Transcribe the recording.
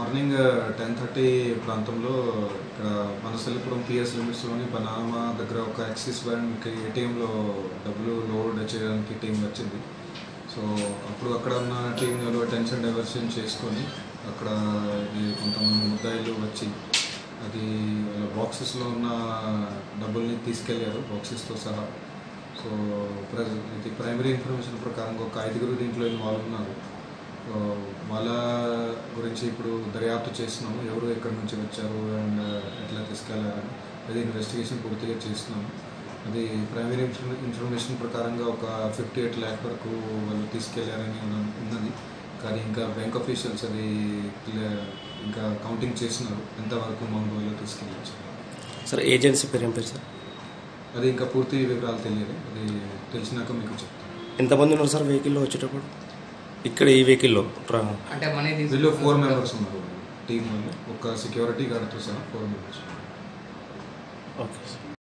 morning ten thirty ప్రాంతంలో ఇక్కడ మనసల్లిపురం PS లిమిట్స్లోని బనామా దగ్గర ఒక యాక్సిస్ బ్యాంక్ ఏటీఎంలో డబ్బులు లోడ్ చేయడానికి టీం వచ్చింది సో అప్పుడు అక్కడ ఉన్న టీంలో టెన్షన్ డైవర్షన్ చేసుకొని అక్కడ ఇది కొంతమంది ముద్దాయిలు వచ్చి అది వాళ్ళ బాక్సెస్లో ఉన్న డబ్బుల్ని తీసుకెళ్లారు బాక్సెస్తో సహా సో ప్ర ఇది ప్రైమరీ ఇన్ఫర్మేషన్ ప్రకారం ఒక ఐదుగురు దీంట్లో ఇన్వాల్వ్ ఉన్నారు సో వాళ్ళ గురించి ఇప్పుడు దర్యాప్తు చేస్తున్నాము ఎవరు ఎక్కడి నుంచి వచ్చారు అండ్ ఎట్లా తీసుకెళ్లారని అది ఇన్వెస్టిగేషన్ పూర్తిగా చేస్తున్నాము అది ప్రైమరీ ఇన్ఫర్మేషన్ ప్రకారంగా ఒక ఫిఫ్టీ ఎయిట్ ల్యాక్ వరకు వాళ్ళు తీసుకెళ్లారని ఉన్న- ఉన్నది కానీ ఇంకా బ్యాంక్ ఆఫీషియల్స్ అది క్లియర్- ఇంకా కౌంటింగ్ చేస్తున్నారు ఎంతవరకు అమౌంట్ వాళ్ళు తీసుకెళ్ళచ్చు సార్ ఏజెన్సీ పేరు ఏం పేరు సార్ అది ఇంకా పూర్తి వివరాలు తెలియదు అది తెలిసినాక మీకు చెప్తాను ఎంతమంది ఉన్నారు సార్ వెహికల్లో వచ్చేటప్పుడు ఇక్కడ ఈ వెహికల్లో ట్రా- అంటే మనీ తీసుకు వీళ్ళు ఫోర్ మెంబర్స్ ఉన్నారు టీం వాళ్ళు ఒక సెక్యూరిటీ గార్డ్తో సహా ఫోర్ మెంబర్స్ ఓకే సార్